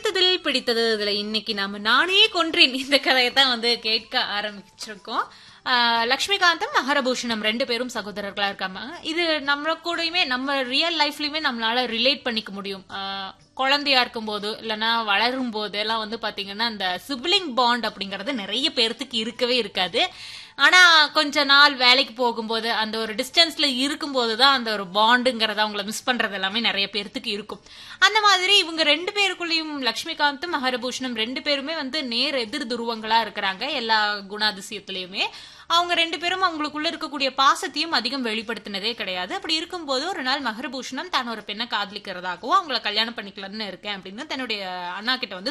பிடித்ததில் பிடித்தது இதுல இன்னைக்கு நாம நானே கொன்றேன் இந்த கதையை தான் வந்து கேட்க ஆரம்பிச்சிருக்கோம் ஆஹ் லக்ஷ்மிகாந்தம் மகரபூஷணம் ரெண்டு பேரும் சகோதரர்களா இருக்காங்க இது நம்ம கூடயுமே நம்ம ரியல் லைஃப்லயுமே நம்மளால ரிலேட் பண்ணிக்க முடியும் ஆஹ் குழந்தையா இருக்கும்போது இல்லைன்னா வளரும் போது எல்லாம் வந்து பாத்தீங்கன்னா இந்த சிப்ளிங் பாண்ட் அப்படிங்கறது நிறைய பேர்த்துக்கு இருக்கவே இருக்காது ஆனா கொஞ்ச நாள் வேலைக்கு போகும்போது அந்த ஒரு டிஸ்டன்ஸ்ல இருக்கும்போது தான் அந்த ஒரு பாண்டுங்கிறத அவங்கள மிஸ் பண்றது எல்லாமே நிறைய பேர்த்துக்கு இருக்கும் அந்த மாதிரி இவங்க ரெண்டு பேருக்குள்ளேயும் லக்ஷ்மிகாந்தும் மகரபூஷணம் ரெண்டு பேருமே வந்து நேர் எதிர் துருவங்களா இருக்கிறாங்க எல்லா குணாதிசயத்திலயுமே அவங்க ரெண்டு பேரும் அவங்களுக்குள்ள இருக்கக்கூடிய பாசத்தையும் அதிகம் வெளிப்படுத்தினதே கிடையாது அப்படி இருக்கும்போது ஒரு நாள் மகரபூஷணம் தான் ஒரு பெண்ணை காதலிக்கிறதாகவும் அவங்கள கல்யாணம் பண்ணிக்கலாம்னு இருக்கேன் அப்படின்னு தன்னுடைய அண்ணா கிட்ட வந்து